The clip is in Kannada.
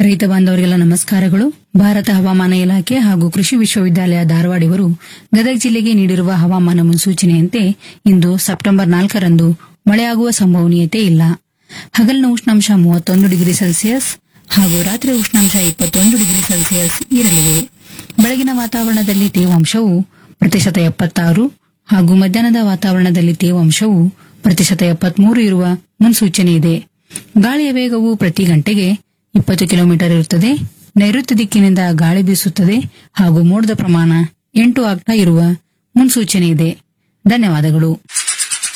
ರೈತ ಬಾಂಧವರಿಗೆಲ್ಲ ನಮಸ್ಕಾರಗಳು ಭಾರತ ಹವಾಮಾನ ಇಲಾಖೆ ಹಾಗೂ ಕೃಷಿ ವಿಶ್ವವಿದ್ಯಾಲಯ ಧಾರವಾಡ ಇವರು ಗದಗ ಜಿಲ್ಲೆಗೆ ನೀಡಿರುವ ಹವಾಮಾನ ಮುನ್ಸೂಚನೆಯಂತೆ ಇಂದು ಸೆಪ್ಟೆಂಬರ್ ನಾಲ್ಕರಂದು ಮಳೆಯಾಗುವ ಸಂಭವನೀಯತೆ ಇಲ್ಲ ಹಗಲಿನ ಉಷ್ಣಾಂಶ ಮೂವತ್ತೊಂದು ಡಿಗ್ರಿ ಸೆಲ್ಸಿಯಸ್ ಹಾಗೂ ರಾತ್ರಿ ಉಷ್ಣಾಂಶ ಇಪ್ಪತ್ತೊಂದು ಡಿಗ್ರಿ ಸೆಲ್ಸಿಯಸ್ ಇರಲಿದೆ ಬೆಳಗಿನ ವಾತಾವರಣದಲ್ಲಿ ತೇವಾಂಶವು ಪ್ರತಿಶತ ಎಪ್ಪತ್ತಾರು ಹಾಗೂ ಮಧ್ಯಾಹ್ನದ ವಾತಾವರಣದಲ್ಲಿ ತೇವಾಂಶವು ಪ್ರತಿಶತ ಎಪ್ಪತ್ಮೂರು ಇರುವ ಮುನ್ಸೂಚನೆ ಇದೆ ಗಾಳಿಯ ವೇಗವು ಪ್ರತಿ ಗಂಟೆಗೆ ಇಪ್ಪತ್ತು ಕಿಲೋಮೀಟರ್ ಇರುತ್ತದೆ ನೈಋತ್ಯ ದಿಕ್ಕಿನಿಂದ ಗಾಳಿ ಬೀಸುತ್ತದೆ ಹಾಗೂ ಮೋಡದ ಪ್ರಮಾಣ ಎಂಟು ಆಗ್ತಾ ಇರುವ ಮುನ್ಸೂಚನೆ ಇದೆ ಧನ್ಯವಾದಗಳು